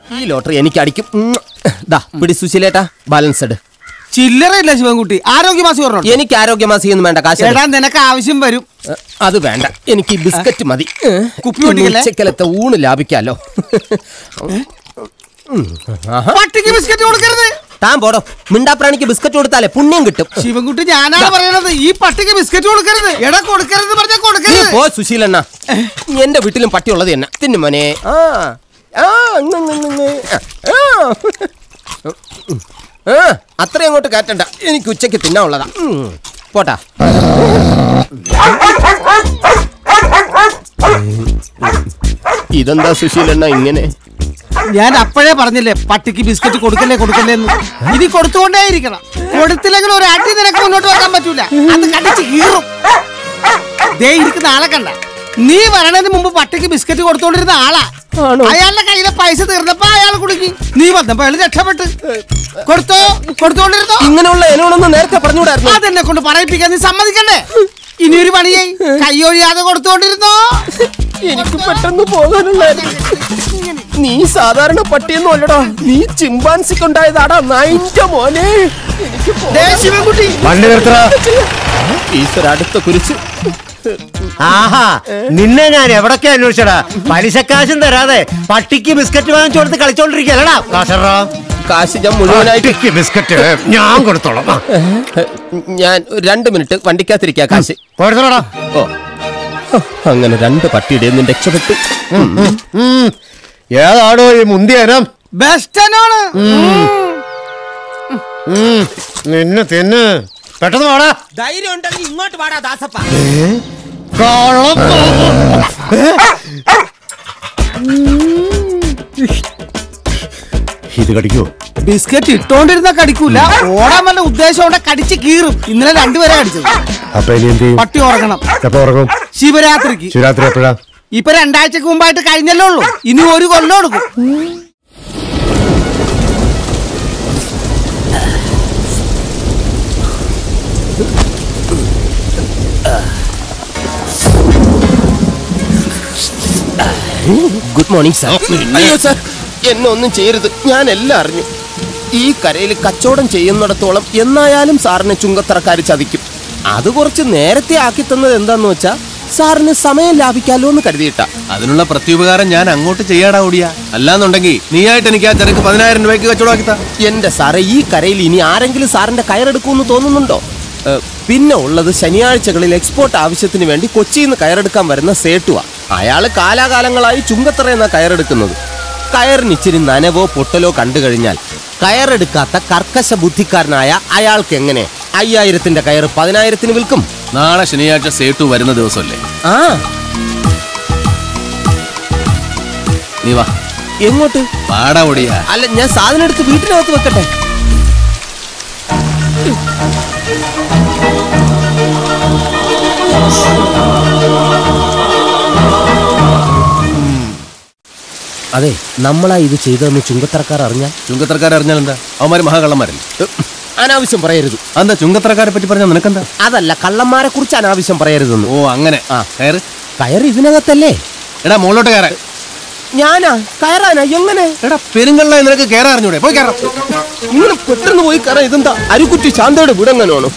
ഈ ലോട്ടറി എനിക്ക് അടിക്കും ഉം. ദാ പിടി സുശീലേട്ടാ ബാലൻസ്ഡ് ചില്ലറയില്ല ശിവൻകുട്ടി ആരോഗ്യമാസി പറഞ്ഞു എനിക്ക് ആരോഗ്യമാസിയൊന്നും വേണ്ട കാശ് എടാ നിനക്ക് ആവശ്യം വരും ഏ, അത് വേണ്ട എനിക്ക് ഈ ബിസ്ക്കറ്റ് മതി ഏ, കുപ്പി പൊട്ടിക്കല്ലേ? ഉച്ചക്കലത്തെ ഊണ് ലാഭിക്കാലോ ഉം. ആഹാ. പട്ടിക്ക് ബിസ്ക്കറ്റ് കൊടുക്കരുത് താൻ പോടോ മിണ്ടാപ്രാണിക്ക് ബിസ്ക്കറ്റ് കൊടുത്താലേ പുണ്യം കിട്ടും ശിവൻകുട്ടി ഞാനാണ് പറയണത് ഈ പട്ടിക്ക് ബിസ്ക്കറ്റ് കൊടുക്കരുത് എടാ കൊടുക്കരുത് പറഞ്ഞാ നീ കൊടുക്കരുത് പോ സുശീലണ്ണ എന്റെ വീട്ടിലും പട്ടിയുള്ളത് തന്നെ തിന്നു മോനെ ആ ആ ഇങ് ഇങ് ഇങ് ഇങ്. ആ. ആ അത്രയും അങ്ങോട്ട് കയറ്റണ്ട എനിക്ക് ഉച്ചയ്ക്ക് തിന്നാനുള്ളതാ ഉം. പോട്ടാ ഇതെന്താ സുശീലണ്ണ ഇങ്ങനെ ഞാൻ അപ്പോഴേ പറഞ്ഞില്ലേ പട്ടിക്ക് ബിസ്ക്കറ്റ് കൊടുക്കല്ലേ കൊടുക്കല്ലേ എന്ന് ഇനി കൊടുത്തുകൊണ്ടേയിരിക്കണം കൊടുത്തില്ലെങ്കിൽ ഒരു അടി നിനക്ക് മുന്നോട്ട് വെക്കാൻ പറ്റൂല അത് കടിച്ച് കീറും ദേ ഇരിക്കുന്ന ആളെ കണ്ട നീ വരണതിന് മുമ്പ് പട്ടിക്ക് ബിസ്ക്കറ്റ് കൊടുത്തോണ്ടിരുന്ന ആളാ ആണോ? അയാളുടെ കയ്യിലെ പൈസ തീർന്നപ്പോ അയാൾ കുടുങ്ങി നീ വന്നപ്പോ അയാൾ രക്ഷപ്പെട്ട് കൊടുത്തോ കൊടുത്തോണ്ടിരുന്നോ ഇങ്ങനെയുള്ള ഇനോടൊന്നും നേരത്തെ പറഞ്ഞുകൂടായിരുന്നു അതെന്നെ കൊണ്ട് പറയിപ്പിക്കാൻ നീ സമ്മതിക്കണ്ടേ ഇനി ഒരു പണിയായി കൈയൊഴിയാതെ കൊടുത്തോണ്ടിരുന്നോ എനിക്ക് പെട്ടെന്ന് പോകാനുള്ളായിരുന്നു നീ സാധാരണ പട്ടിയൊന്നും അല്ലടാ നീ ചിമ്പാൻസിക്കുണ്ടായതാടാ നൈൻ്റെ മോനെ എനിക്ക് പോ- ദേ ശിവൻകുട്ടി വണ്ടി നിർത്തറ ഈശ്വര അടുത്ത കുരിച്ച് ആഹാ നിന്നെ ഞാൻ എവിടൊക്കെ അന്വേഷിച്ചടാ പലിശക്കാശും തരാതെ പട്ടിക്ക് ബിസ്ക്കറ്റ് വാങ്ങിച്ചു കൊടുത്ത് കളിച്ചോണ്ടിരിക്കലടാ കാശറാ കാശ് ഞാൻ മുഴുവനായിട്ട് പട്ടിക്ക് ബിസ്ക്കറ്റ് ഞാൻ കൊടുത്തോളാം ആ, ഞാൻ ഒരു രണ്ട് മിനിറ്റ് വണ്ടിക്കകത്തിരിക്കാ കാശ് കൊടുത്തോളാടാ ഓ അങ്ങനെ രണ്ട് പട്ടിയുടെ നിന്ന് രക്ഷപ്പെട്ടു ഉം. ഏതാടോ ഈ മുന്തിയനം ബെസ്റ്റനാണ് ഉം. നിന്നെ തിന്ന് പെട്ടെന്ന് വാടാ ധൈര്യം ഉണ്ടെങ്കിൽ ഇങ്ങോട്ട് പാടാ ദാസപ്പ കള്ളം. ഇത് കടിക്കോ ബിസ്ക്കറ്റ് ഇട്ടോണ്ടിരുന്ന കടിക്കൂല ഓടാൻ വല്ല ഉദ്ദേശം കൊണ്ട് കടിച്ച് കീറും ഇന്നലെ രണ്ടുപേരെ കടിച്ചത് അപ്പൊ ഇനി എന്ത് ചെയ്യും പട്ടി ഉറങ്ങണം എപ്പോ ഉറങ്ങും ശിവരാത്രിക്ക് ശിവരാത്രി എപ്പോഴാ ഇപ്പൊ രണ്ടാഴ്ചക്ക് മുമ്പായിട്ട് കഴിഞ്ഞല്ലേ ഉള്ളൂ ഇനി ഒരു കൊല്ലം എടുക്കും ഗുഡ് മോർണിംഗ് സാർ അയ്യോ സാർ എന്നെ ഒന്നും ചെയ്യരുത് ഞാൻ എല്ലാം അറിഞ്ഞു ഈ കരയിൽ കച്ചവടം ചെയ്യുന്നിടത്തോളം എന്നായാലും സാറിനെ ചുങ്കത്തറക്കാർ ചതിക്കും അത് കുറച്ച് നേരത്തെ ആക്കി തന്നത് എന്താന്ന് വെച്ചാ സാറിന് സമയം ലാഭിക്കാലോ എന്ന് കരുതിയിട്ടാ അതിനുള്ള പ്രത്യുപകാരം ഞാൻ അങ്ങോട്ട് ചെയ്യാടാ ഓടിയ അല്ലാന്നുണ്ടെങ്കിൽ നീയായിട്ട് എനിക്ക് ആ ചെറുക്ക് പതിനായിരം രൂപയ്ക്ക് കച്ചവടമാക്കി താ എന്റെ സാറേ ഈ കരയിൽ ഇനി ആരെങ്കിലും സാറിന്റെ കയറെടുക്കുമെന്ന് തോന്നുന്നുണ്ടോ ഏ, പിന്നെ ഉള്ളത് ശനിയാഴ്ചകളിൽ എക്സ്പോർട്ട് ആവശ്യത്തിന് വേണ്ടി കൊച്ചിയിൽ നിന്ന് കയറെടുക്കാൻ വരുന്ന സേട്ടുവ അയാള് കാലാകാലങ്ങളായി ചുങ്കത്തറയെന്ന കയറെടുക്കുന്നത് കയറിന് ഇച്ചിരി നനവോ പൊട്ടലോ കണ്ടു കഴിഞ്ഞാൽ കയറെടുക്കാത്ത കർക്കശ ബുദ്ധിക്കാരനായ അയാൾക്ക് എങ്ങനെ അയ്യായിരത്തിന്റെ കയർ പതിനായിരത്തിന് വിൽക്കും നാളെ ശനിയാഴ്ച സേട്ടു വരുന്ന ദിവസമല്ലേ ആ നീ വാ എങ്ങോട്ട് പാടാ ഓടിയ അല്ല ഞാൻ സാധനം എടുത്ത് വീട്ടിനകത്ത് വെക്കട്ടെ അതെ നമ്മളാ ഇത് ചെയ്തതെന്ന് ചുങ്കത്തറക്കാർ അറിഞ്ഞാൽ ചുങ്കത്തറക്കാരെ അറിഞ്ഞാൽ എന്താ അവന്മാര് മഹാകള്ളന്മാരല്ലേ ഉം, അനാവശ്യം പറയരുത് എന്താ ചുങ്കത്തറക്കാരെ പറ്റി പറഞ്ഞാൽ നിനക്കെന്താ അതല്ല കള്ളന്മാരെ കുറിച്ച് അനാവശ്യം പറയരുതെന്ന് ഓ അങ്ങനെ ആ കയറ് കയർ ഇതിനകത്തല്ലേ എടാ മുകളിലോട്ട് കയറാൻ ഞാനാ കയറാനാ എങ്ങനെ എടാ പെരുങ്കള്ള നിനക്ക് കയറാൻ അറിഞ്ഞൂടെ പോയി കയറാം ഇങ്ങനെ പെട്ടെന്ന് പോയി കയറാൻ ഇതെന്താ അരുക്കുറ്റി ശാന്തയുടെ വീടെങ്ങനെയാണോ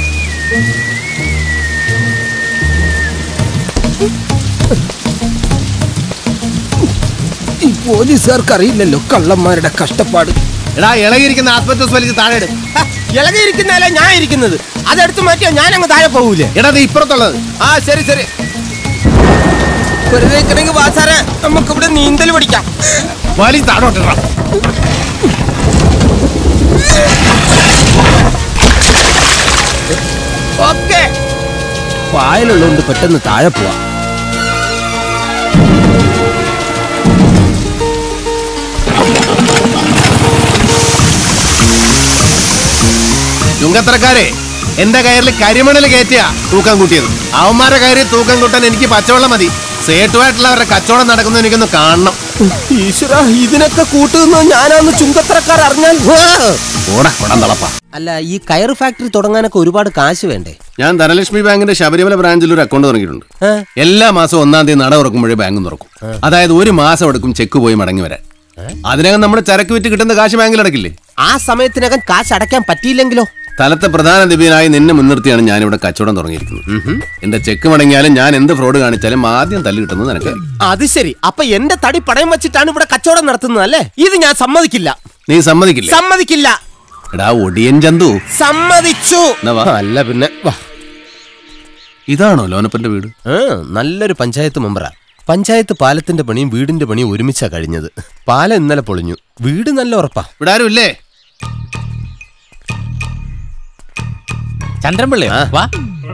ഈ പോലീസുകാർക്ക് അറിയില്ലല്ലോ കള്ളന്മാരുടെ കഷ്ടപ്പാട് എടാ ഇളകിയിരിക്കുന്ന ആസ്പത്രി വലിച്ച് താഴെ ഇട് ഹ, ഇളകിയിരിക്കുന്നതല്ല ഞാൻ ഇരിക്കുന്നത് അതെടുത്ത് മാറ്റിയാ ഞാൻ അങ്ങ് താഴെ പോകൂലേ എടാ നീ ഇപ്പുറത്തുള്ളത് ആ ശരി ശരി വെറുതെ നിൽക്കണമെങ്കിൽ വാസാരെ നമുക്കിവിടെ നീന്തൽ പഠിക്കാം വലി താഴോട്ടിടാ ഓക്കെ പായലുള്ളതുകൊണ്ട് പെട്ടെന്ന് താഴെ പോവാ ചുങ്കത്തറക്കാരെ എന്റെ കയറിൽ കരിമണൽ കയറ്റിയാ തൂക്കം കൂട്ടിയത് അവന്മാരുടെ കയറി തൂക്കം കൂട്ടാൻ എനിക്ക് പച്ചവെള്ളം മതി സേട്ടുമായിട്ടുള്ളവരുടെ കച്ചവടം നടക്കുന്നത് എനിക്കൊന്ന് കാണണം ഈശ്വര ഇതിനൊക്കെ കൂട്ടുന്നത് ഞാനാന്ന് ചുങ്കത്തറക്കാർ അറിഞ്ഞാൽ ആ! ഓടാ കൊടാൻ തളപ്പ അല്ല ഈ കയർ ഫാക്ടറി തുടങ്ങാനൊക്കെ ഒരുപാട് കാശ് വേണ്ടേ ഞാൻ ധനലക്ഷ്മി ബാങ്കിന്റെ ശബരിമല ബ്രാഞ്ചിൽ ഒരു അക്കൗണ്ട് തുടങ്ങിയിട്ടുണ്ട് ഏ? എല്ലാ മാസവും ഒന്നാം തീയതി നട തുറക്കുമ്പോഴേ ബാങ്ക് തുറക്കും അതായത് ഒരു മാസം എടുക്കും ചെക്ക് പോയി മടങ്ങി വരാൻ അതിനകം നമ്മുടെ ചരക്ക് വിറ്റ് കിട്ടുന്ന കാശ് ബാങ്കിൽ അടക്കില്ലേ ആ സമയത്തിനകം കാശ് അടയ്ക്കാൻ പറ്റിയില്ലെങ്കിലോ സ്ഥലത്തെ പ്രധാന ദിവ്യനായി നിന്നെ മുൻനിർത്തിയാണ് ഞാനിവിടെ കച്ചവടം തുടങ്ങിയിരിക്കുന്നത് എന്റെ ചെക്ക് മടങ്ങിയാലും ഞാൻ എന്ത് ഫ്രോഡ് കാണിച്ചാലും ആദ്യം തല്ലി കിട്ടുന്നത് നിനക്കായിരിക്കും അത് ശരി അപ്പൊ എന്റെ തടി പടയം വെച്ചിട്ടാണ് ഇവിടെ കച്ചവടം നടത്തുന്നത് അല്ലേ ഇത് ഞാൻ സമ്മതിക്കില്ല നീ സമ്മതിക്കില്ലേ സമ്മതിക്കില്ല എടാ ഒടിയൻ ചന്തു സമ്മതിച്ചു എന്നാ വാ. അല്ല പിന്നെ വാ. ഇതാണോ ലോനപ്പന്റെ വീട് ആ, നല്ലൊരു പഞ്ചായത്ത് മെമ്പറാ പഞ്ചായത്ത് പാലത്തിന്റെ പണിയും വീടിന്റെ പണിയും ഒരുമിച്ചാ കഴിഞ്ഞത് പാലം ഇന്നലെ പൊളിഞ്ഞു വീട് നല്ല ഉറപ്പാ ഇവിടെ ആരും ഇല്ലേ ചന്ദ്രൻപിള്ളയോ ആ. വാ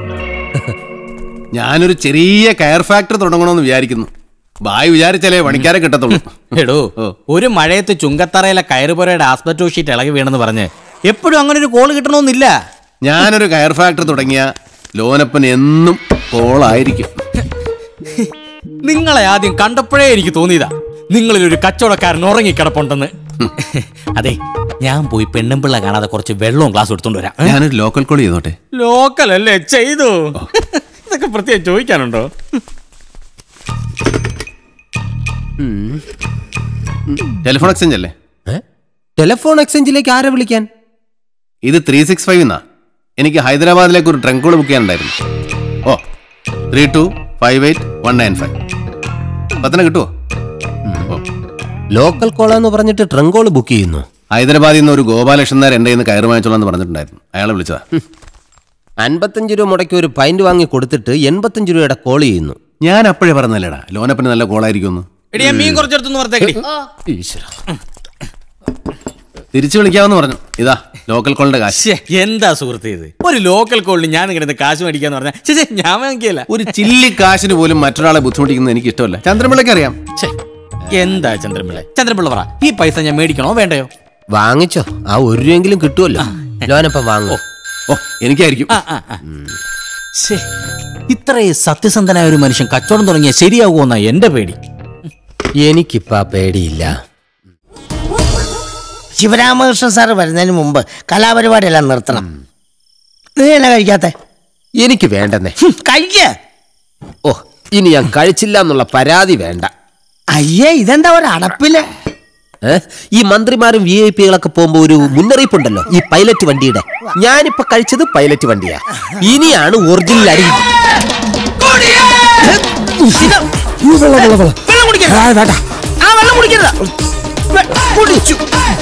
ഞാനൊരു ചെറിയ കയർ ഫാക്ടറി തുടങ്ങണമെന്ന് വിചാരിക്കുന്നു ബായ് വിചാരിച്ചാലേ പണിക്കാരെ കിട്ടത്തുള്ളൂ എടോ ഓ. ഒരു മഴയത്ത് ചുങ്കത്തറയിലെ കയറുപുരയുടെ ആസ്പെറ്റോ ഷീറ്റ് ഇളകി വീണെന്ന് പറഞ്ഞ് എപ്പോഴും അങ്ങനെ ഒരു കോള് കിട്ടണമെന്നില്ല ഞാനൊരു കയർ ഫാക്ടറി തുടങ്ങിയ ലോനപ്പൻ എന്നും കോളായിരിക്കും നിങ്ങളെ ആദ്യം കണ്ടപ്പോഴേ എനിക്ക് തോന്നിയതാ നിങ്ങളിലൊരു കച്ചവടക്കാരൻ ഉറങ്ങിക്കിടപ്പുണ്ടെന്ന് അതെ ഞാൻ പോയി പെണ്ണുമ്പിള്ള കാണാതെ കുറച്ച് വെള്ളവും ഗ്ലാസ് എടുത്തോണ്ട് വരാം ഏ? ഞാനൊരു ലോക്കൽ കോൾ ചെയ്തോട്ടെ ലോക്കൽ അല്ലേ ചെയ്തു ഇതൊക്കെ പ്രത്യേകം ചോദിക്കാനുണ്ടോ ടെലിഫോൺ എക്സ്ചേഞ്ച് അല്ലേ ഏ? ടെലിഫോൺ എക്സ്ചേഞ്ചിലേക്ക് ആരെ വിളിക്കാൻ ഇത് ത്രീ സിക്സ് ഫൈവ് എന്നാ എനിക്ക് ഹൈദരാബാദിലേക്ക് ഒരു ട്രങ്ക് കോൾ ബുക്ക് ചെയ്യാനുണ്ടായിരുന്നു O three two five eight one nine five പത്തന കിട്ടുമോ ഓ ലോക്കൽ കോളാന്ന് പറഞ്ഞിട്ട് ട്രങ്കോള് ബുക്ക് ചെയ്യുന്നു ഹൈദരാബാദിൽ നിന്ന് ഒരു ഗോപാലകൃഷ്ണൻ നായർ എൻ്റെ കയ്യിൽ കയറ് വാങ്ങിച്ചോളാം എന്ന് പറഞ്ഞിട്ടുണ്ടായിരുന്നു അയാളെ വിളിച്ചതാ അൻപത്തഞ്ച് രൂപ മുടക്കി ഒരു പൈന്റ് വാങ്ങി കൊടുത്തിട്ട് എൺപത്തഞ്ച് രൂപയുടെ കോൾ ചെയ്യുന്നു ഞാൻ അപ്പോഴേ പറഞ്ഞല്ലേടാ ലോനപ്പന് നല്ല കോളായിരിക്കുമെന്ന് എടി ഞാൻ മീൻ കുറച്ചെടുത്തു പുറത്തേക്കടി തിരിച്ചു വിളിക്കാമെന്ന് പറഞ്ഞു ഇതാ ലോക്കൽ കോളിന്റെ കാശ് ശ്ശേ, എന്താ സുഹൃത്ത് ഇത് ഒരു ലോക്കൽ കോളിന് ഞാൻ ഇങ്ങനെ കാശ് മേടിക്കാന്ന് പറഞ്ഞാൽ ചേച്ചേ ഞാൻ വാങ്ങിക്കല്ല ഒരു ചില്ലി കാശിന് പോലും മറ്റൊരാളെ ബുദ്ധിമുട്ടിക്കുന്നത് എനിക്ക് ഇഷ്ടമല്ല ചന്ദ്രപിള്ളയ്ക്ക് അറിയാം ഛേ, എന്താ ചന്ദ്രപിള്ള ചന്ദ്രപിള്ള പറ ഈ പൈസ ഞാൻ മേടിക്കണോ വേണ്ടയോ വാങ്ങിച്ചോ ആ ഒരു രൂപയെങ്കിലും കിട്ടുമല്ലോ ലോനപ്പം വാങ്ങോ ഓ എനിക്കായിരിക്കും ആ, ആ, ആ. ശ്ശേ, ഇത്രയും സത്യസന്ധനായ ഒരു മനുഷ്യൻ കച്ചവടം തുടങ്ങിയ ശരിയാകുമെന്നാ എന്റെ പേടി എനിക്കിപ്പ ആ പേടിയില്ല ശിവരാമകൃഷ്ണൻ സാർ വരുന്നതിന് മുമ്പ് കലാപരിപാടിയെല്ലാം നിർത്തണം നീ എന്നാ കഴിക്കാത്ത എനിക്ക് വേണ്ടെന്നേ കഴിക്ക ഓ ഇനി ഞാൻ കഴിച്ചില്ല എന്നുള്ള പരാതി വേണ്ട അയ്യേ ഇതെന്താ ഒരു അടപ്പില് ഏ? ഈ മന്ത്രിമാരും വി ഐ പികളൊക്കെ പോകുമ്പോ ഒരു മുന്നറിയിപ്പുണ്ടല്ലോ ഈ പൈലറ്റ് വണ്ടിയുടെ ഞാനിപ്പോ കഴിച്ചത് പൈലറ്റ് വണ്ടിയാ ഇനിയാണ് ഒറിജിനൽ അരി വെള്ളം കുടിക്കരുത് ആ വെള്ളം കുടിക്കരുത് വെ- കുടിച്ചു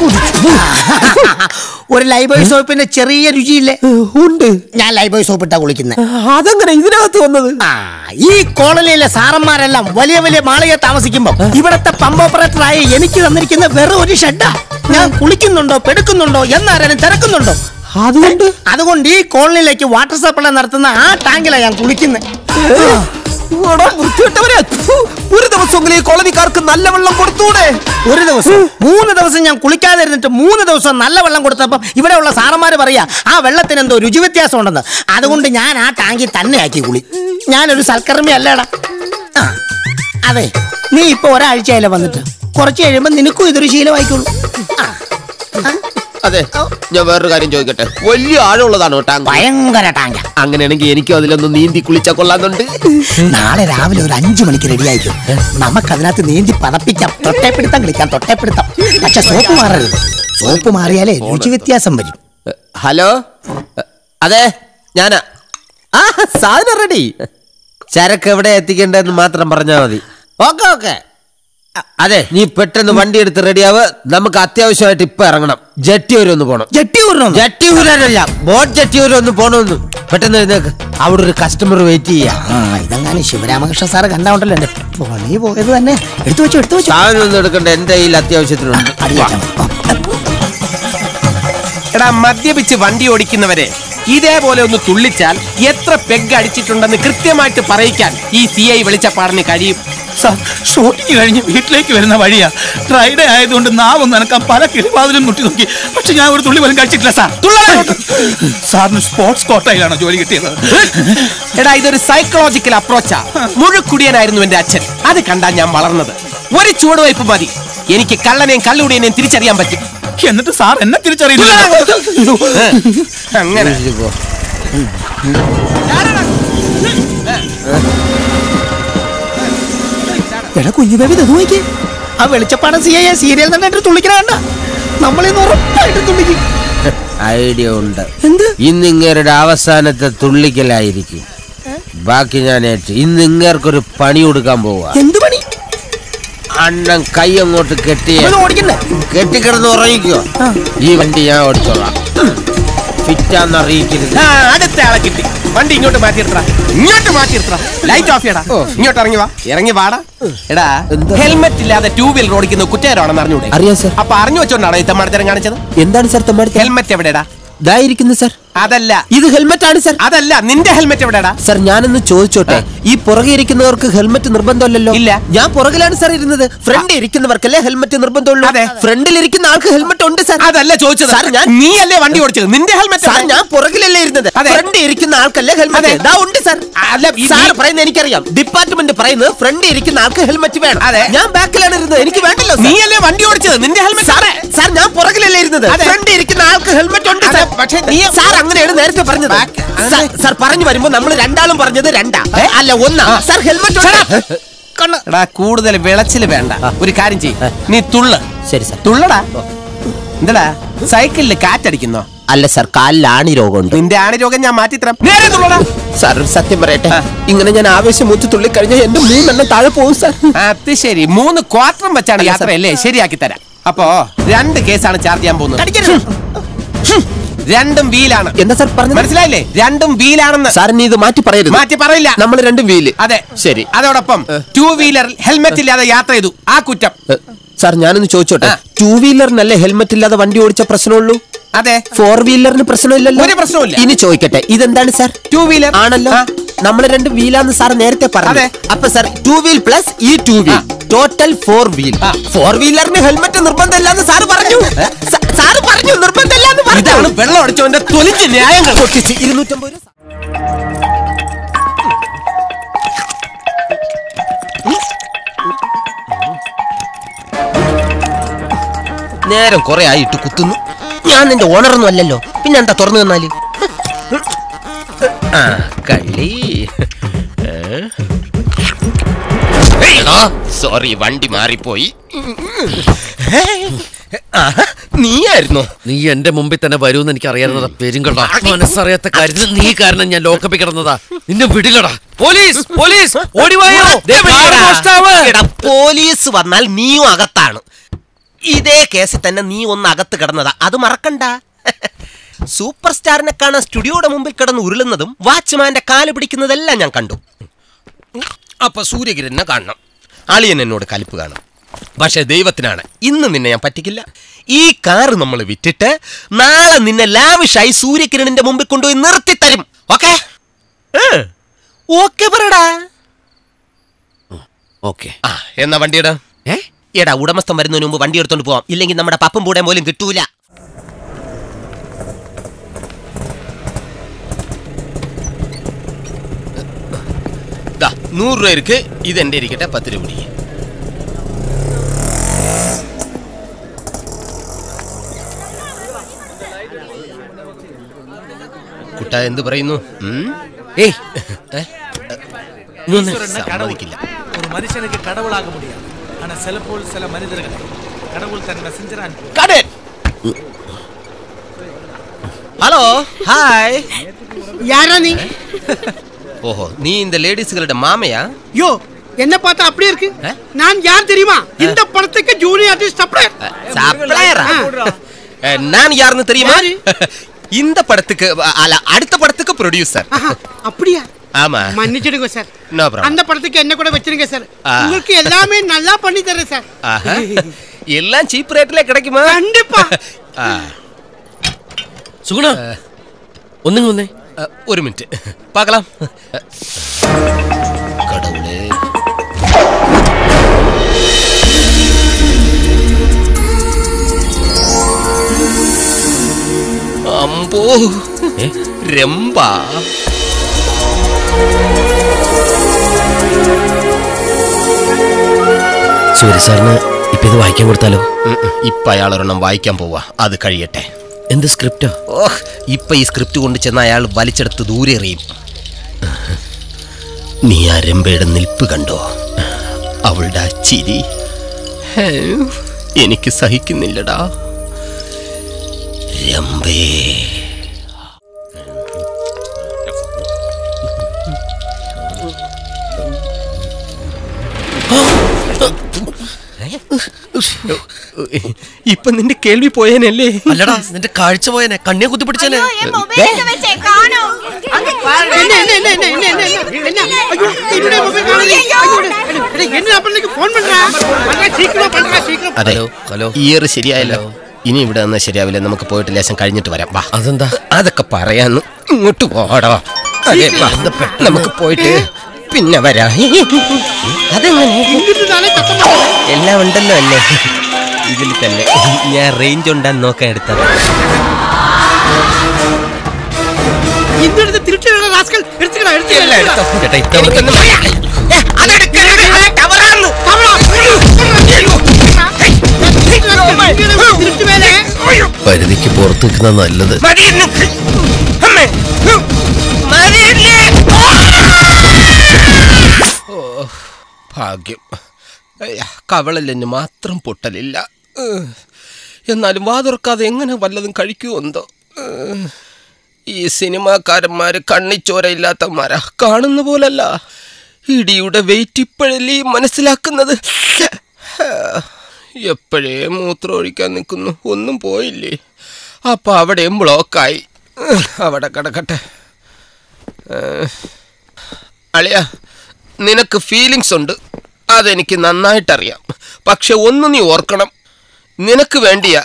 ഒരു ലൈബോയ് സോപ്പിന്റെ ചെറിയ രുചിയില്ലേ ഉണ്ട് ഞാൻ ലൈബോയ് സോപ്പ് ഇട്ടാ കുളിക്കുന്നത് അതെങ്ങനെ ഇതിനകത്ത് വന്നത് ആ ഈ കോളനിയിലെ സാറന്മാരെല്ലാം വലിയ വലിയ മാളിക താമസിക്കുമ്പോ ഇവിടത്തെ പമ്പ് ഓപ്പറേറ്ററായി എനിക്ക് തന്നിരിക്കുന്ന വെറും ഒരു ഷെഡാ ഞാൻ കുളിക്കുന്നുണ്ടോ പെടുക്കുന്നുണ്ടോ എന്നാരും തിരക്കുന്നുണ്ടോ അതുകൊണ്ട് അതുകൊണ്ട് ഈ കോളനിയിലേക്ക് വാട്ടർ സപ്ലൈ നടത്തുന്ന ആ ടാങ്കിലാണ് ഞാൻ കുളിക്കുന്നത് എടാ, വൃത്തികെട്ടവരെ. ഫു, ഒരു ദിവസമെങ്കിലും ഈ കോളനിക്കാർക്ക് നല്ല വെള്ളം കൊടുത്തൂടെ ഒരു ദിവസം മൂന്ന് ദിവസം ഞാൻ കുളിക്കാതെ ഇരുന്നിട്ട് മൂന്ന് ദിവസം നല്ല വെള്ളം കൊടുത്തപ്പം ഇവിടെയുള്ള സാറന്മാര് പറയാ ആ വെള്ളത്തിന് എന്തോ രുചി വ്യത്യാസം ഉണ്ടെന്ന് അതുകൊണ്ട് ഞാൻ ആ ടാങ്കിൽ തന്നെ ആക്കി കുളി ഞാനൊരു സൽക്കർമ്മി അല്ലേടാ ആ അതെ നീ ഇപ്പൊ ഒരാഴ്ചയല്ലേ വന്നിട്ട് കുറച്ച് കഴിയുമ്പോ നിനക്കും ഇതൊരു ശീലമായിക്കോളൂ ആ, ആ, അതെ ഞാൻ വേറൊരു കാര്യം ചോദിക്കട്ടെ വലിയ ആഴമുള്ളതാണോ ടാങ്ക് ഭയങ്കര ടാങ്ക അങ്ങനെയാണെങ്കിൽ എനിക്കും അതിലൊന്ന് നീന്തി കുളിച്ചാ കൊള്ളാന്നുണ്ട് നാളെ രാവിലെ ഒരു അഞ്ചു മണിക്ക് റെഡി ആയിരിക്കും നമുക്കതിനകത്ത് നീന്തി പതപ്പിക്കാം തൊട്ടേപ്പിടുത്തം കളിക്കാം തൊട്ടേപ്പിടുത്തം പക്ഷെ സോപ്പ് മാറരുത് സോപ്പ് മാറിയാലേ രുചി വ്യത്യാസം വരും എ, ഹലോ എ, അതെ ഞാനാ ആ സാധനം റെഡി ചരക്ക് എവിടെ എത്തിക്കേണ്ടതെന്ന് മാത്രം പറഞ്ഞാൽ മതി ഓക്കെ ഓക്കെ അതെ നീ പെട്ടെന്ന് വണ്ടി എടുത്ത് റെഡിയാവ് നമുക്ക് അത്യാവശ്യമായിട്ട് ഇപ്പൊ ഇറങ്ങണം ജട്ടിയൂർ ഒന്ന് പോണം ജട്ടി ഊരണം ജട്ടിയൂരല്ല ബോട്ട് ജട്ടിയൂർ ഒന്ന് പോണമെന്ന് പെട്ടെന്ന് എഴുന്നേക്ക് അവിടെ ഒരു കസ്റ്റമർ വെയിറ്റ് ചെയ്യാ ആ ഇതെങ്ങാനും ശിവരാമകൃഷ്ണ സാറ് കണ്ടോണ്ടല്ലോ എന്റെ പണി പോയത് തന്നെ എടുത്തു വെച്ചു എടുത്തു വെച്ചു സാധനം ഒന്നും എടുക്കണ്ട എന്റെ കയ്യിൽ അത്യാവശ്യത്തിനുണ്ട് അടിയേറ്റാ എടാ മദ്യപിച്ച് വണ്ടി ഓടിക്കുന്നവരെ ഇതേപോലെ ഒന്ന് തുള്ളിച്ചാൽ എത്ര പെഗ് അടിച്ചിട്ടുണ്ടെന്ന് കൃത്യമായിട്ട് പറയിക്കാൻ ഈ സി ഐ വെളിച്ചപ്പാടിന് കഴിയും സാർ ഷൂട്ടിംഗ് കഴിഞ്ഞ് വീട്ടിലേക്ക് വരുന്ന വഴിയാ ഫ്രൈഡേ ആയതുകൊണ്ട് നാവൊന്ന് നനക്കാൻ പല കിളിവാതിലും മുട്ടി നോക്കി പക്ഷെ ഞാൻ ഒരു തുള്ളി പോലും കഴിച്ചിട്ടില്ല സാർ സാറിന് സ്പോർട്സ് കോട്ടയിലാണോ ജോലി കിട്ടിയത് എടാ ഇതൊരു സൈക്കോളജിക്കൽ അപ്രോച്ചാ മുഴുക്കുടിയനായിരുന്നു എന്റെ അച്ഛൻ അത് കണ്ടാ ഞാൻ വളർന്നത് ഒരു ചുവടുവയ്പ് മതി എനിക്ക് കള്ളനെയും കള്ളുടിയനെയും തിരിച്ചറിയാൻ പറ്റും എന്നിട്ട് സാർ എന്നെ തിരിച്ചറിയില്ല അങ്ങനെ എടാ കുഞ്ഞു ബേബി ഇത് നോക്കി ആ വെളിച്ചപ്പാടം സി ഐ സീരിയൽ തന്നെ തുള്ളിക്കണ കണ്ട നമ്മളിന്ന് ഉറപ്പായിട്ട് തുള്ളിക്കും ഐഡിയ ഉണ്ട് എന്ത് ഇന്ന് ഇങ്ങേരുടെ അവസാനത്തെ തുള്ളിക്കലായിരിക്കും ബാക്കി ഞാൻ ഏറ്റ് ഇന്ന് ഇങ്ങേർക്കൊരു പണി കൊടുക്കാൻ പോവാ എന്ത് പണി അണ്ണൻ കൈ അങ്ങോട്ട് കെട്ടിയ ഇത് ഓടിക്കണ്ടേ കെട്ടിക്കിടന്ന് ഉറങ്ങിക്കോ ഈ വണ്ടി ഞാൻ ഓടിച്ചോളാം ഫിറ്റാന്ന് അറിയിക്കരുത് ആ, അടുത്ത ആളെ കിട്ടി വണ്ടി ഇങ്ങോട്ട് മാറ്റിയെടുത്ത ഇങ്ങോട്ട് മാറ്റിയെടുത്ത ലൈറ്റ് ഓഫ് ചെയ്യടാ ഇങ്ങോട്ട് ഇറങ്ങി വാ ഇറങ്ങി വാടാ എടാ എന്താ? ഹെൽമെറ്റ് ഇല്ലാതെ ടൂ വീലർ ഓടിക്കുന്ന കുറ്റകരമാണെന്ന് അറിഞ്ഞൂടെ അറിയാം സർ അപ്പൊ അറിഞ്ഞു വെച്ചോണ്ടാണോ ഈ തമ്മാടിത്തരം കാണിച്ചത് എന്താണ് സർ തമ്മാടി ഹെൽമെറ്റ് എവിടെടാ ഇതായിരിക്കുന്നു സർ അതല്ല ഇത് ഹെൽമെറ്റ് ആണ് സർ അതല്ല നിന്റെ ഹെൽമെറ്റ് എവിടെടാ സർ ഞാനൊന്ന് ചോദിച്ചോട്ടെ ഈ പുറകെ ഇരിക്കുന്നവർക്ക് ഹെൽമെറ്റ് നിർബന്ധമല്ലല്ലോ ഇല്ല. ഞാൻ പുറകിലാണ് സർ ഇരുന്നത് ഫ്രണ്ട് ഇരിക്കുന്നവർക്കല്ലേ ഹെൽമെറ്റ് നിർബന്ധമുള്ളൂ അതെ. ഫ്രണ്ടിൽ ഇരിക്കുന്ന ആൾക്ക് ഹെൽമെറ്റ് ഉണ്ട് സർ അതല്ല ചോദിച്ചത് സാർ, ഞാൻ- നീ അല്ലേ വണ്ടി ഓടിച്ചത് നിന്റെ ഹെൽമെറ്റ് സാർ ഞാൻ പുറകിലല്ലേ ഇരുന്നത് അതെ. ഫ്രണ്ട് ഇരിക്കുന്ന ആൾക്കല്ലേ ഹെൽമെറ്റ് അതെ. ഇതാ ഉണ്ട് സർ അല്ല, ഈ- സാർ നീ- പറയുന്നത് എനിക്കറിയാം ഡിപ്പാർട്ട്മെന്റ് പറയുന്നത് ഫ്രണ്ട് ഇരിക്കുന്ന ആൾക്ക് ഹെൽമെറ്റ് വേണം അതെ. ഞാൻ ബാക്കിലാണ് ഇരുന്നത് എനിക്ക് വേണ്ടല്ലോ നീ സാർ. അല്ലേ വണ്ടി ഓടിച്ചത് നിന്റെ ഹെൽമെറ്റ് സാറേ സാർ ഞാൻ പുറകിലല്ലേ ഇരുന്നത് അതെ. ഫ്രണ്ട് ഇരിക്കുന്ന ആൾക്ക് ഹെൽമെറ്റ് ഉണ്ട് അതെ, സാർ പക്ഷേ നീ- സാർ അങ്ങനെയാണ് നേരത്തെ പറഞ്ഞത് ബാക്ക്- സാർ, സാർ പറഞ്ഞു വരുമ്പോ നമ്മൾ രണ്ടാളും പറഞ്ഞത് രണ്ടാ അല്ല ഒന്നാ സാർ ഹെൽമെറ്റ് ഉണ്ട് എടാ കൂടുതൽ വിളച്ചില് വേണ്ട ഒരു കാര്യം ചെയ്യ് നീ തുള്ള് ശരി സാർ തുള്ളടാ എന്താടാ സൈക്കിളിൽ കാറ്റടിക്കുന്നോ അല്ല സാർ കാലിൽ ആണി രോഗമുണ്ട് നിന്റെ ആണി രോഗം ഞാൻ മാറ്റിത്തരാം നേരെ തുള്ളടാ സാർ ഒരു സത്യം പറയട്ടെ ഇങ്ങനെ ഞാൻ ആവേശം മൂത്ത് തുള്ളിക്കഴിഞ്ഞാൽ എന്റെ മൂന്നെണ്ണം താഴെ പോകും സാർ അത് ശരി മൂന്ന് ക്വാർട്ടറും വെച്ചാണ് യാത്ര അല്ലേ ശരിയാക്കി തരാം അപ്പോ രണ്ട് കേസാണ് ചാർജ് ചെയ്യാൻ പോകുന്നത് ഹും. രണ്ടും വീലാണ് എന്താ സാർ പറഞ്ഞത് മനസ്സിലായില്ലേ രണ്ടും വീലാണെന്ന് സാർ നീ ഇത് മാറ്റി പറയരുത് മാറ്റി പറയില്ല നമ്മൾ രണ്ടും വീല് അതെ ശരി അതോടൊപ്പം ടൂ വീലറിൽ ഹെൽമെറ്റ് ഇല്ലാതെ യാത്ര ചെയ്തു ആ കുറ്റം ഏ, സാർ ഞാനൊന്ന് ചോദിച്ചോട്ടെ ആ. ടൂ വീലറിനല്ലേ ഹെൽമെറ്റ് ഇല്ലാതെ വണ്ടി ഓടിച്ച പ്രശ്നമുള്ളൂ അതെ ഫോർ വീലറിന് പ്രശ്നമില്ലല്ലോ ഒരു പ്രശ്നവുമില്ല. ഇനി ചോദിക്കട്ടെ ഇതെന്താണ് സാർ ടൂ വീലർ ആണല്ലോ ആ. നമ്മൾ രണ്ട് വീലാന്ന് സാർ നേരത്തെ പറഞ്ഞു അതെ. അപ്പൊ സാർ ടൂ വീൽ പ്ലസ് ഈ two wheel total four wheel ആ. ഫോർ വീലറിന് ഹെൽമെറ്റ് നിർബന്ധമില്ലാന്ന് സാർ പറഞ്ഞു സ- സാർ പറഞ്ഞു നിർബന്ധമില്ലാന്ന് ഇതാണ് പറഞ്ഞു വെള്ളം അടിച്ചവന്റെ തൊലിച്ച് ന്യായങ്ങൾ പൊട്ടിച്ച് ഇരുന്നൂറ്റമ്പത് രൂപ നേരം കുറെ ആയിട്ട് കുത്തുന്നു ഞാൻ നിന്റെ ഓണറൊന്നും അല്ലല്ലോ പിന്നെ എന്താ തുറന്നു തന്നാല് ആ കള്ളി സോറി വണ്ടി മാറിപ്പോയി ആഹാ, നീയായിരുന്നോ നീ എന്റെ മുമ്പിൽ തന്നെ വരുമെന്ന് എനിക്ക് അറിയാവുന്നതാ പെരുങ്കടാ മനസ്സറിയാത്ത കാര്യത്തിൽ നീ കാരണം ഞാൻ ലോക്കപ്പിൽ കിടന്നതാ നിന്നെ വിടില്ലടാ പോലീസ് പോലീസ് ഓടിവായോ ദേ കാറ് മോഷ്ടാവ്. എടാ, പോലീസ് വന്നാൽ നീയും അകത്താണ് ഇതേ കേസിൽ തന്നെ നീ ഒന്ന് അകത്ത് കിടന്നതാ അത് മറക്കണ്ട സൂപ്പർ സ്റ്റാറിനെ കാണാൻ സ്റ്റുഡിയോയുടെ മുമ്പിൽ കിടന്ന് ഉരുളുന്നതും വാച്ച്മാന്റെ കാല് പിടിക്കുന്നതെല്ലാം ഞാൻ കണ്ടു അപ്പൊ സൂര്യകിരനെ കാണണം അളിയൻ എന്നോട് കലിപ്പ് കാണും പക്ഷെ ദൈവത്തിനാണ് ഇന്ന് നിന്നെ ഞാൻ പറ്റിക്കില്ല ഈ കാറ് നമ്മൾ വിറ്റിട്ട് നാളെ നിന്നെ ലാവിഷായി സൂര്യകിരണിന്റെ മുമ്പിൽ കൊണ്ടുപോയി നിർത്തി തരും ഓക്കെ ഓക്കെ പറടാ ഓക്കെ ആ എന്നാ വണ്ടിയുടെ ഏ എടാ ഉടമസ്ഥൻ വരുന്നതിന് മുമ്പ് വണ്ടി എടുത്തോണ്ട് പോവാം ഇല്ലെങ്കിൽ നമ്മുടെ പപ്പും പൂടെ പോലും കിട്ടൂല ദാ, നൂറ് രൂപ ഇருக்கு ഇത് എന്റെ ഇരിക്കട്ടെ പത്ത് രൂപ പിടിക്ക്. കുട്ടാ എന്ത് പറയുന്നു ഉം? ഏയ് ഏ? ഇങ്ങൊന്ന്. സമ്മതിക്കില്ല ஒரு மனுஷனுக்கு கடவுளாக முடியாது ஆனா சில போல் சில மனிதர்களை கடவுள் தன் மெசஞ்சர் அனுப்பி Cut it. ஹலோ ஹாய் யாரா நீ ஓஹோ நீ இந்த லேடிஸ்களோட மாமையா யோ என்ன பார்த்தா அப்படியே இருக்கு ஆ? நான் யார் தெரியுமா இந்த படத்துக்கு ஜூனியர் ஆர்டிஸ்ட் சப்ளையர் சப்ளையரா நான் யாருன்னு தெரியுமா இந்த படத்துக்கு அல்ல அடுத்த படத்துக்கு ப்ரொடியூசர் அப்படியா ஆமா மன்னிச்சிடுங்க சார் No problem. அந்த படத்துக்கு என்ன கூட வச்சிருங்க சார் ஆ. உங்களுக்கு எல்லாமே நல்லா பண்ணி தரேன் சார் ஆஹா. எல்லாம் சீப் ரேட்ல கிடைக்குமா கண்டிப்பா ആ, സുഗുണ ഒന്നിങ്ങ് വന്നേ ആ, ഒരു മിനിറ്റ് பார்க்கலாம் கடவுளே അമ്പോ രംബ സൂര്യ സാറിന് ഇപ്പൊ ഇത് വായിക്കാൻ കൊടുത്താലോ ഉം, ഉം. ഇപ്പൊ അയാൾ ഒരെണ്ണം വായിക്കാൻ പോവാ അത് കഴിയട്ടെ എന്ത് സ്ക്രിപ്റ്റോ ഓഹ് ഇപ്പൊ ഈ സ്ക്രിപ്റ്റ് കൊണ്ട് ചെന്ന അയാൾ വലിച്ചെടുത്ത് ദൂരെ എറിയും നീ ആ രംബയുടെ നിൽപ്പ് കണ്ടോ അവളുടെ ആ ചിരി എനിക്ക് സഹിക്കുന്നില്ലടാ രമ്പേ ഇപ്പൊ നിന്റെ കേൾവി പോയേനല്ലേ അല്ലടാ നിന്റെ കാഴ്ച പോയനെ കണ്ണിയെ കുത്തി പിടിച്ചേനെ എന്നെ, എന്നെ, എന്നെ, എന്നെ, എന്നെ, എന്നെ, എന്നെ, എന്നെ. അയ്യോ, என்னுடைய mobile காணுது. ஐயோ, எடே, என்ன அப்பனுக்கு phone பண்றா? பண்றா, சீக்கிரம் பண்றா, சீக்கிரம். അതെ ഹലോ, ഹലോ. ഇയർ ശരിയായല്ലോ ഇനി ഇവിടെ നിന്ന് ശരിയാവില്ല നമുക്ക് പോയിട്ട് ലേശം കഴിഞ്ഞിട്ട് വരാം വാ അതെന്താ അതൊക്കെ പറയാന്ന് ഇങ്ങോട്ട് പോടാ അതെ വാ. നമുക്ക് പോയിട്ട് പിന്നെ വരാം അതെങ്ങനെ இங்கிட்டு தானே சத்தம் போடுது. എല്ലാം ഉണ്ടല്ലോ അല്ലേ ഇതിൽ തന്നെ ഞാൻ റേഞ്ച് ഉണ്ടാന്ന് നോക്കാൻ എടുത്തത് இந்த இடத்துல திருட்டு வேலை ராஸ்கல் எடுத்துக்கடா எடுத்துக்கடா ചേട്ടാ ഇത്തവണത്തെ திருட்டு வேலை പരിധിക്ക് പുറത്ത് നിൽക്കുന്ന നല്ലത് ഭാഗ്യം അയ്യ, കവളലിന് മാത്രം പൊട്ടലില്ല ഏഹ്. എന്നാലും വാതുറക്കാതെ എങ്ങനെ വല്ലതും കഴിക്കുമെന്തോ ഏഹ്. ഈ സിനിമാക്കാരന്മാര് കണ്ണിച്ചോരയില്ലാത്തമാരാ കാണുന്ന പോലല്ല ഇടിയുടെ വെയിറ്റ് ഇപ്പോഴല്ലേ ഈ മനസ്സിലാക്കുന്നത് എപ്പോഴേ മൂത്രം ഒഴിക്കാൻ നിൽക്കുന്നു ഒന്നും പോയില്ലേ അപ്പൊ അവിടെയും ബ്ലോക്കായി ഏഹ്, അവിടെ കിടക്കട്ടെ ഏഹ്. അളിയ നിനക്ക് ഫീലിങ്സ് ഉണ്ട് അതെനിക്ക് നന്നായിട്ടറിയാം പക്ഷെ ഒന്ന് നീ ഓർക്കണം നിനക്ക് വേണ്ടിയാ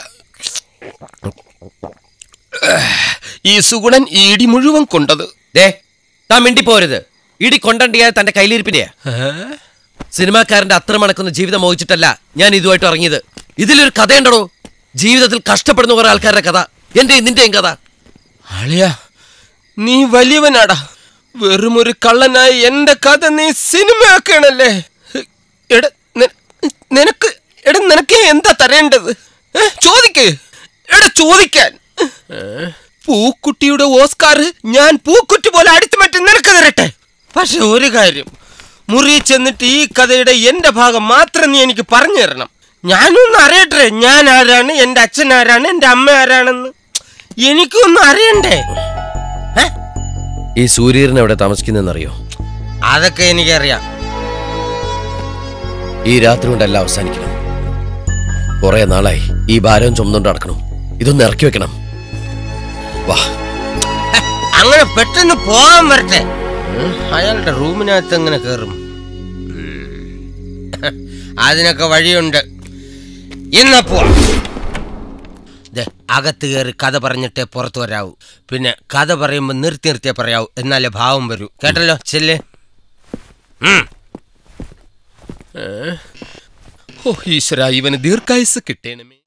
ഈ സുഗുണൻ ഈ ഇടി മുഴുവൻ കൊണ്ടത് ദേ താൻ മിണ്ടിപ്പോരുത് ഇടി കൊണ്ടണ്ടിയാൽ തന്റെ കയ്യിലിരിപ്പിന്റെയാ സിനിമാക്കാരന്റെ അത്ര മണക്കുന്ന ജീവിതം മോഹിച്ചിട്ടല്ല ഞാൻ ഇതുമായിട്ട് ഇറങ്ങിയത് ഇതിലൊരു കഥയുണ്ടോ ജീവിതത്തിൽ കഷ്ടപ്പെടുന്ന കുറെ ആൾക്കാരുടെ കഥ എന്റെയും നിന്റെയും കഥ അളിയ നീ വലിയവനാടാ വെറുമൊരു കള്ളനായി എന്റെ കഥ നീ സിനിമയാക്കണല്ലേ എട നി- നിനക്ക് എട നിനക്ക് എന്താ തരേണ്ടത് ഏ? ചോദിക്ക് എട ചോദിക്കാൻ ഏ? പൂക്കുട്ടിയുടെ ഓസ്കാർ ഞാൻ പൂക്കുറ്റി പോലെ അടിച്ചു മാറ്റി നിനക്ക് തരട്ടെ പക്ഷെ ഒരു കാര്യം മുറി ചെന്നിട്ട് ഈ കഥയുടെ എന്റെ ഭാഗം മാത്രം നീ എനിക്ക് പറഞ്ഞു തരണം ഞാനൊന്ന് അറിയട്ടെ ഞാൻ ആരാണ് എന്റെ അച്ഛൻ ആരാണ് എന്റെ അമ്മ ആരാണെന്ന് എനിക്കൊന്നും അറിയണ്ടേ ഈ സൂര്യൻ എവിടെ താമസിക്കുന്നറിയോ അതൊക്കെ എനിക്കറിയാം ഈ രാത്രി കൊണ്ടെല്ലാം അവസാനിക്കണം കുറെ നാളായി ഈ ഭാരം ചുമന്നുകൊണ്ട് നടക്കണം ഇതൊന്ന് ഇറക്കി വെക്കണം വാ അങ്ങനെ പെട്ടെന്ന് പോകാൻ വരട്ടെ ഉം, അയാളുടെ റൂമിനകത്ത് എങ്ങനെ കയറും ഉം. അതിനൊക്കെ വഴിയുണ്ട് ഇന്ന് പോവാം ദേ, അകത്ത് കയറി കഥ പറഞ്ഞിട്ടേ പുറത്തു വരാവൂ പിന്നെ കഥ പറയുമ്പോൾ നിർത്തി നിർത്തിയേ പറയാവൂ എന്നാലേ ഭാവം വരൂ കേട്ടല്ലോ ചെല്ലേ ഉം. ഏ? ഓ ഈശ്വര ഇവന് ദീർഘായുസ് കിട്ടേണമേ